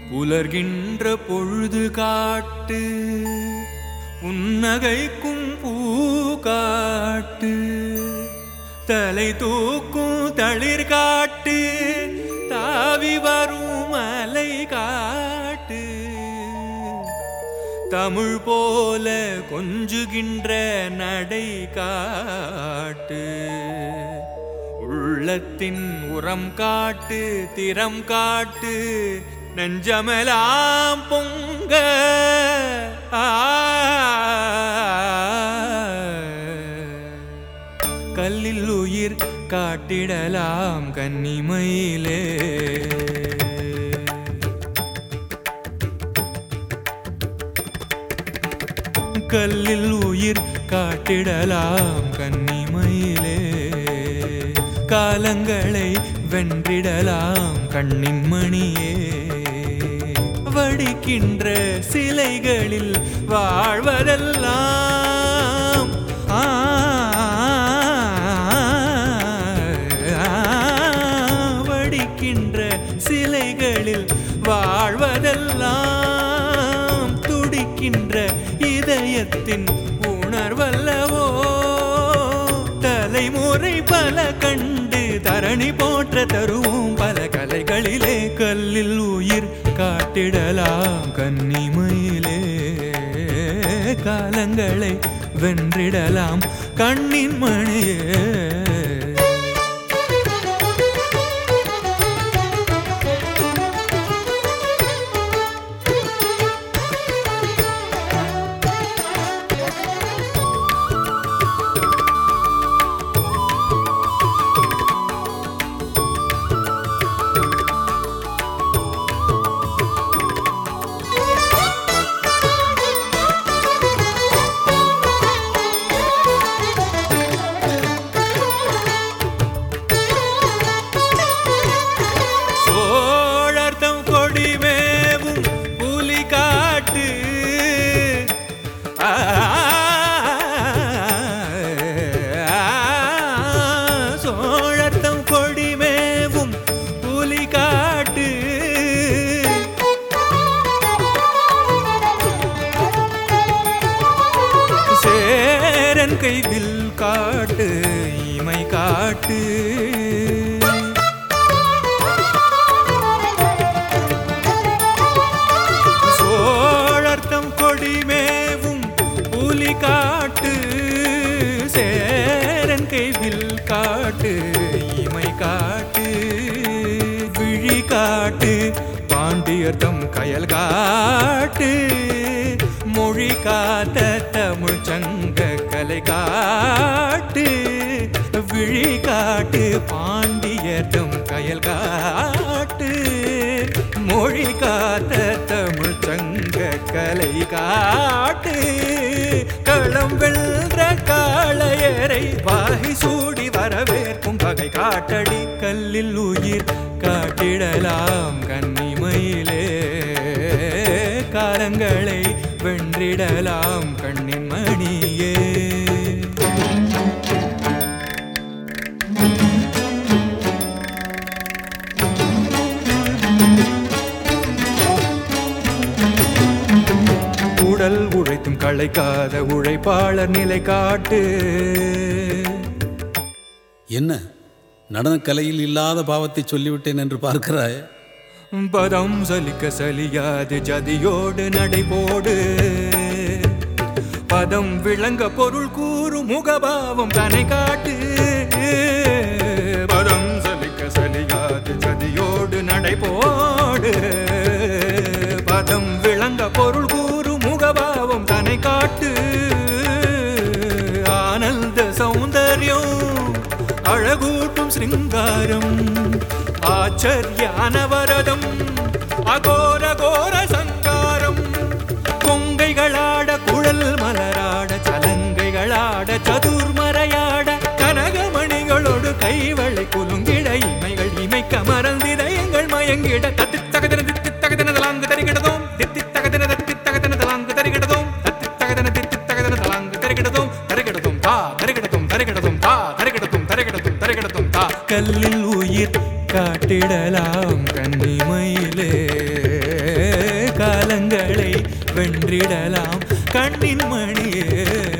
புலர்கின்ற பொழுது காட்டு புன்னகைக்கும் பூ காட்டு தலை தூக்கும் தளிர் காட்டு தாவி வரும் மலை காட்டு தமிழ் போல கொஞ்சுகின்ற நடை காட்டு உள்ளத்தின் உரம் காட்டு திறம் காட்டு நெஞ்சமெலாம் பொங்க ஆ. கல்லில் உயிர் காட்டிடலாம் கன்னிமயிலே கல்லில் உயிர் காட்டிடலாம் கன்னிமயிலே காலங்களை வென்றிடலாம் கண்ணின் மணியே வடிக்கின்ற சிலைகளில் வாழ்வதெல்லாம் ஆ, வடிக்கின்ற சிலைகளில் வாழ்வதெல்லாம் துடிக்கின்ற இதயத்தின் உணர்வல்லவோ தலைமுறை பல கண்டு தரணி போற்ற தருவோம் பல கலைகளிலே கல்லில் உயிர் காட்டிடலாம் கன்னிமயிலே காலங்களை வென்றிடலாம் கண்ணின் மணியே சோழர்த்தம் கொடிமேவும் புலி காட்டு ஆ, சோழர்த்தம் கொடிமேவும் புலி காட்டு சேரன் கைவில் காட்டு இமை காட்டு சோழர்த்தம் கொடிமேவும் புலி காட்டு சேரன் கைவில் காட்டு இமை காட்டு விழி காட்டு பாண்டியர்த்தம் கயல் காட்டு மொழி காத்த தமிழ் சங்க கலை காட்டு விழி காட்டு பாண்டியர்த்தம் கயல் காட்டு மொழி காத்த தமிழ் சங்க கலை காட்டு களம் வென்ற காளையரை வாகை சூடி வரவேற்கும் வகை காட்டடி கல்லில் உயிர் காட்டிடலாம் கன்னிமயிலே காலங்களை வென்றிடலாம் கண்ணின் மணியே உடல் உழைத்தும் களைக்காத உழைப்பாளர் நிலை காட்டு என்ன நடனக்கலையில் இல்லாத பாவத்தை சொல்லிவிட்டேன் என்று பார்க்கிறாய் பதம் சலிக்க சலியாது ஜதியோடு நடைபோடு பதம் விளங்க பொருள் கூறும் முகபாவம் தனை காட்டு பதம் சலிக்க சலியாது ஜதியோடு நடைபோடு பதம் விளங்க பொருள் கூறும் முகபாவம் தனை காட்டு ஆனந்த சௌந்தர்யம் அழகூட்டும் சிருங்காரம் ஆச்சரியான வரதம் அகோர கோர சங்காரம் கொங்கைகளாட குழல் மலராட சலங்கைகளாட சதுர்மறையாட கனகமணிகளோடு கைவளை குலுங்கிட இமைகள் இமைக்க மறந்திட எங்கள் மயங்கிட தத்தி தகதன தித்தி தகதன தலாங்கு தருகிடதோம் தித்தி தகதன தத்தி தகதன தலாங்கு தருகிடதோம் தத்தி தகதன தித்தி தகதன தலாங்கு தருகிடதோம் தருகிடதும் தா தருகிடதும் தருகிடதும் தா தருகிடதும் தருகிடதும் தருகிடதும் தா கல்லில் உயிர் காட்டிடலாம் கன்னிமயிலே களங்களை வென்றிடலாம் கண்ணின் மணியே